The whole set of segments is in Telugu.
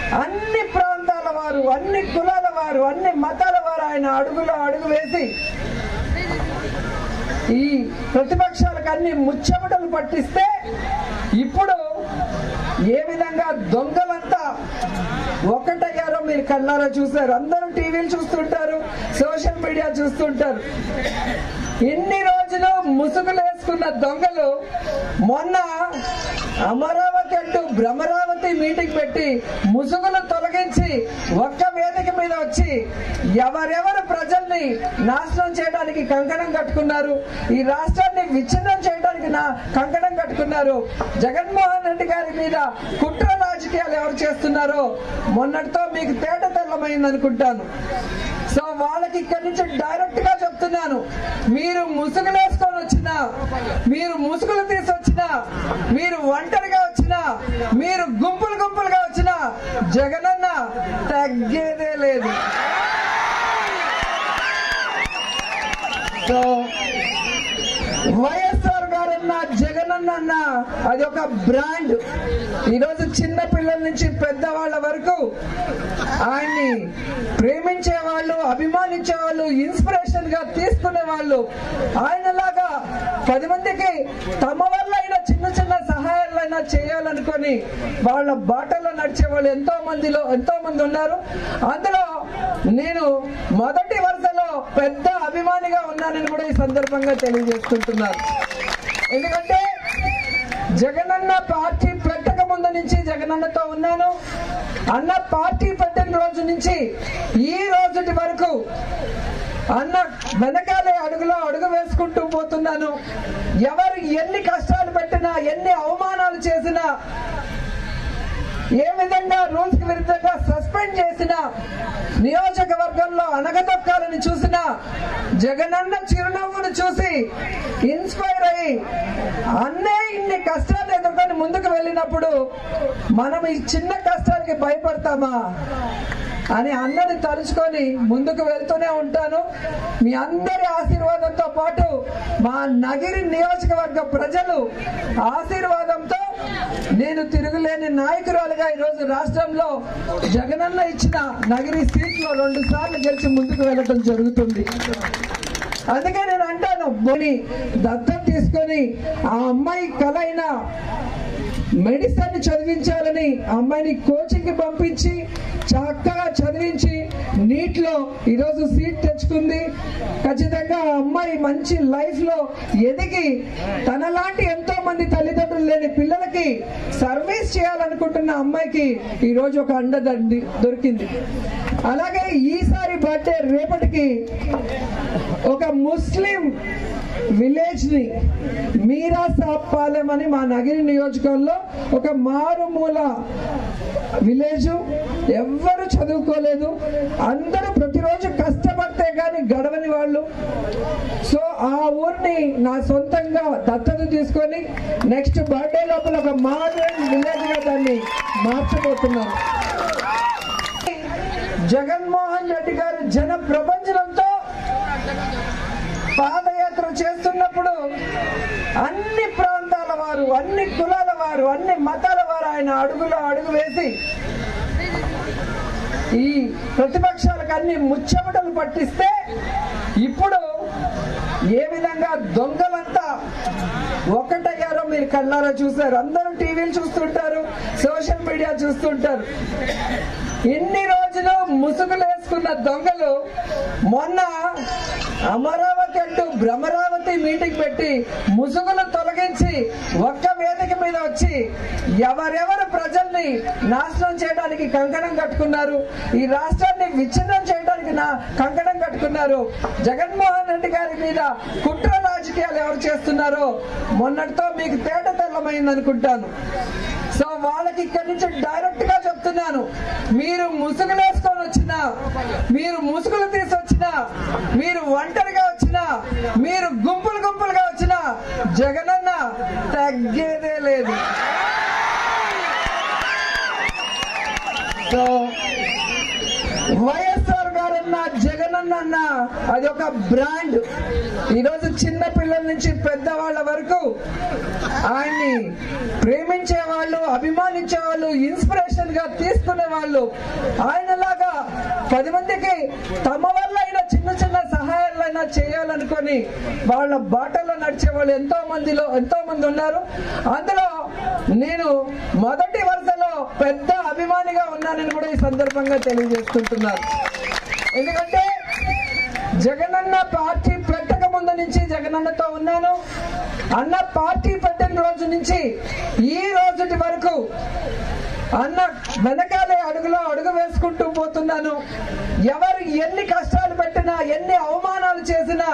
అన్ని ప్రాంతాల వారు అన్ని కులాల వారు అన్ని మతాల వారు ఆయన అడుగులో అడుగు వేసి ఈ ప్రతిపక్షాలకు అన్ని ముచ్చెమటలు పట్టిస్తే ఇప్పుడు ఏ విధంగా దొంగలంతా ఒకటయ్యారో మీరు కళ్ళారా చూశారు అందరూ టీవీలు చూస్తుంటారు సోషల్ మీడియా చూస్తుంటారు ఇన్ని రోజులు ముసుగులు వేసుకున్న దొంగలు మొన్న అమరావతి అంటూ భ్రమరావతి మీటింగ్ పెట్టి ముసుగులు తొలగించి ఒక్క వేదిక మీద వచ్చి ఎవరెవరు ప్రజల్ని నాశనం చేయడానికి కంకణం కట్టుకున్నారు ఈ రాష్ట్రాన్ని విచ్ఛిన్నం చేయడానికి నా కంకణం కట్టుకున్నారు జగన్మోహన్ రెడ్డి గారి మీద కుట్ర రాజకీయాలు ఎవరు చేస్తున్నారో మొన్నటితో మీకు తేట తెల్లమైంది అనుకుంటాను సో వాళ్ళకి ఇక్కడి నుంచి డైరెక్ట్ గా చెప్తున్నాను మీరు ముసుగులు వేసుకొని వచ్చినా మీరు ముసుగులు తీసి వచ్చినా మీరు ఒంటరిగా వచ్చినా మీరు గుంపులు గుంపులుగా వచ్చినా జగనన్న తగ్గేదే లేదు సో వైఎస్ఆర్ గారన్న జగనన్న అన్న అది ఒక బ్రాండ్ ఈరోజు చిన్న పిల్లల నుంచి పెద్దవాళ్ళ వరకు ఆయన్ని ప్రేమించే వాళ్ళు అభిమానించే వాళ్ళు ఇన్స్పిరేషన్ గా తీసుకునే వాళ్ళు ఆయనలాగా పది మందికి తమ వల్ల అయినా చిన్న చిన్న సహాయాలైనా చేయాలనుకొని వాళ్ళ బాటలో నడిచే వాళ్ళు ఎంతో మందిలో ఎంతో మంది ఉన్నారు అందులో నేను మొదటి వరుసలో పెద్ద అభిమానిగా ఉన్నానని కూడా ఈ సందర్భంగా తెలియజేసుకుంటున్నాను ఎందుకంటే జగనన్న పార్టీ పెట్టక ముందు నుంచి జగనన్నతో ఉన్నాను అన్న పార్టీ పెట్టిన రోజు నుంచి ఈ రోజుటి వరకు అన్న వెనకాలే అడుగులో అడుగు వేసుకుంటూ పోతున్నాను ఎవరు ఎన్ని కష్టాలు పెట్టినా ఎన్ని అవమానాలు చేసినా ఏ విధంగా రూల్స్ కి విరుద్ధంగా సస్పెండ్ చేసిన నియోజకవర్గంలో అనగదొక్కాలని చూసిన జగనన్న చిరునవ్వును చూసి ఇన్స్పైర్ అయ్యి అన్నే ఇన్ని కష్టాలు ఎదుర్కొని ముందుకు వెళ్ళినప్పుడు మనం ఈ చిన్న కష్టాలకి భయపడతామా అని అన్నని తలుచుకొని ముందుకు వెళ్తూనే ఉంటాను మీ అందరి ఆశీర్వాదంతో పాటు మా నగిరి నియోజకవర్గ ప్రజలు ఆశీర్వాదంతో నేను తిరుగులేని నాయకురాలుగా ఈరోజు రాష్ట్రంలో జగనన్న ఇచ్చిన నగిరి సీట్లో రెండు సార్లు గెలిచి ముందుకు వెళ్ళటం జరుగుతుంది అందుకే నేను అంటాను బోని దత్తం తీసుకొని ఆ అమ్మాయి కల అయినా మెడిసిన్ చదివించాలని ఆ అమ్మాయిని కోచింగ్ కి పంపించి చక్కగా చదివించి నీట్ లో ఈరోజు సీట్ తెచ్చుకుంది ఖచ్చితంగా ఆ అమ్మాయి మంచి లైఫ్ లో ఎదిగి తనలాంటి ఎంతో మంది తల్లిదండ్రులు లేని పిల్లలకి సర్వీస్ చేయాలనుకుంటున్న అమ్మాయికి ఈ రోజు ఒక అండదండి దొరికింది అలాగే ఈసారి బర్త్డే రేపటికి ఒక ముస్లిం విలేజ్ ని మీరా సాపాలెం అని మా నగిరి నియోజకంలో ఒక మారుమూల విలేజ్ ఎవ్వరు చదువుకోలేదు అందరూ ప్రతిరోజు కష్టపడితే గాని గడవని వాళ్ళు సో ఆ ఊరిని నా సొంతంగా దత్తత తీసుకొని నెక్స్ట్ బర్త్డే లోపల ఒక మోడర్న్ విలేజ్ గా దాన్ని మార్చబోతున్నాను జగన్మోహన్ రెడ్డి గారు జన ప్రపంచంతో పాదయాత్ర చేస్తున్నప్పుడు అన్ని ప్రాంతాల వారు అన్ని కులాల వారు అన్ని మతాల వారు ఆయన అడుగులో అడుగు వేసి ఈ ప్రతిపక్షాలకు అన్ని ముచ్చెమటలు పట్టిస్తే ఇప్పుడు ఏ విధంగా దొంగలంతా ఒకటయ్యారో మీరు కళ్ళారా చూశారు అందరూ టీవీలు చూస్తుంటారు సోషల్ మీడియా చూస్తుంటారు ఇన్ని రోజులు ముసుగులు వేసుకున్న దొంగలు మొన్న అమరావతి అంటూ భ్రమరావతి మీటింగ్ పెట్టి ముసుగులు తొలగించి ఒక్క వేదిక మీద వచ్చి ఎవరెవరు ప్రజల్ని నాశనం చేయడానికి కంకణం కట్టుకున్నారు ఈ రాష్ట్రాన్ని విచ్ఛిన్నం చేయడానికి నా కంకణం కట్టుకున్నారు జగన్మోహన్ రెడ్డి గారి మీద కుట్ర రాజకీయాలు ఎవరు చేస్తున్నారో మొన్నటితో మీకు తేట తెల్లమైంది అనుకుంటాను సో వాళ్ళకి ఇక్కడి నుంచి డైరెక్ట్ గా చెప్తున్నాను మీరు ముసుగులు వేసుకొని వచ్చినా మీరు ముసుగులు తీసి వచ్చినా మీరు ఒంటరిగా వచ్చినా మీరు గుంపులు గుంపులుగా వచ్చినా జగనన్న తగ్గేదే లేదు సో వైఎస్ఆర్ గారన్న జగనన్న అన్న అది ఒక బ్రాండ్ ఈరోజు చిన్న పిల్లల నుంచి పెద్దవాళ్ళ వరకు ఆయన్ని ప్రేమించే వాళ్ళు అభిమానించే వాళ్ళు ఇన్స్పిరేషన్ గా తీసుకునే వాళ్ళు ఆయనలాగా పది మందికి తమ వల్ల అయినా చిన్న చిన్న సహాయాలైనా చేయాలనుకొని వాళ్ళ బాటలో నడిచే వాళ్ళు ఎంతో మందిలో ఎంతో మంది ఉన్నారు అందులో నేను మొదటి వరుసలో పెద్ద అభిమానిగా ఉన్నానని కూడా ఈ సందర్భంగా తెలియజేసుకుంటున్నాను ఎందుకంటే జగనన్న పార్టీ పెట్టక ముందు నుంచి జగనన్నతో ఉన్నాను అన్న పార్టీ పెట్టిన రోజు నుంచి ఈ రోజుటి వరకు అన్న వెనకాలే అడుగులో అడుగు వేసుకుంటూ పోతున్నాను ఎవరు ఎన్ని కష్టాలు పెట్టినా ఎన్ని అవమానాలు చేసినా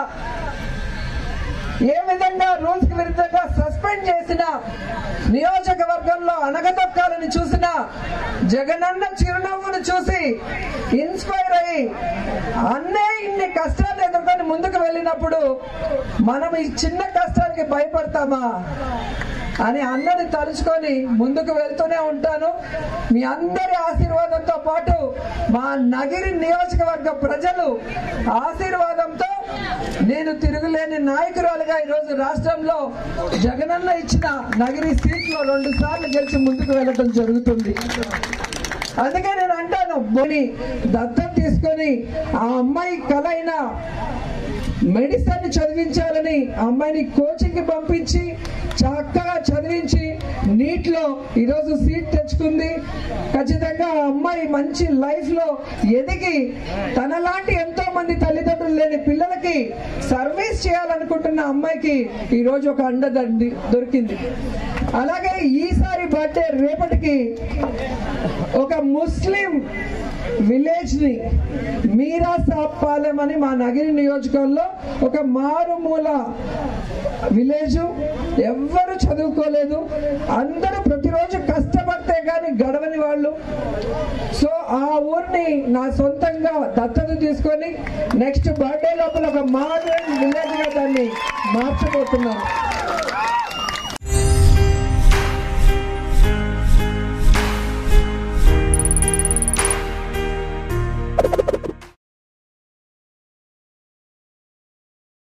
ఏ విధంగా రూల్స్ కి విరుద్ధంగా సస్పెండ్ చేసిన నియోజకవర్గంలో అణగదొక్కాలని చూసిన జగనన్న చిరునవ్వును చూసి ఇన్స్పైర్ అయ్యి అన్నే ఇన్ని కష్టాలు ఎదుర్కొని ముందుకు వెళ్ళినప్పుడు మనం ఈ చిన్న కష్టానికి భయపడతామా అని అన్నని తలుచుకొని ముందుకు వెళ్తూనే ఉంటాను మీ అందరి ఆశీర్వాదంతో పాటు మా నగిరి నియోజకవర్గ ప్రజలు ఆశీర్వాదంతో నేను తిరుగులేని నాయకురాలుగా ఈరోజు రాష్ట్రంలో జగనన్న ఇచ్చిన నగిరి సీట్లో రెండు సార్లు గెలిచి ముందుకు వెళ్ళటం జరుగుతుంది అందుకే నేను అంటాను బోని దత్తం తీసుకొని ఆ అమ్మాయి కల అయిన మెడిసిన్ చదివించాలని ఆ అమ్మాయిని కోచింగ్ కి పంపించి చక్కగా చదివించి నీట్ లో ఈరోజు సీట్ తెచ్చుకుంది ఖచ్చితంగా ఆ అమ్మాయి మంచి లైఫ్ లో ఎదిగి తనలాంటి ఎంతో మంది తల్లిదండ్రులు లేని పిల్లలకి సర్వీస్ చేయాలనుకుంటున్న అమ్మాయికి ఈ రోజు ఒక అండదండి దొరికింది అలాగే ఈసారి బర్త్డే రేపటికి ఒక ముస్లిం విలేజ్ ని మీరా సాపాలెం అని మా నగిరి నియోజకవర్గంలో ఒక మారుమూల విలేజ్ ఎవ్వరు చదువుకోలేదు అందరూ ప్రతిరోజు కష్టపడితే గాని గడవని వాళ్ళు సో ఆ ఊరిని నా సొంతంగా దత్తత తీసుకొని నెక్స్ట్ బర్త్డే లోపల ఒక మోడర్న్ విలేజ్ గా దాన్ని మార్చబోతున్నాను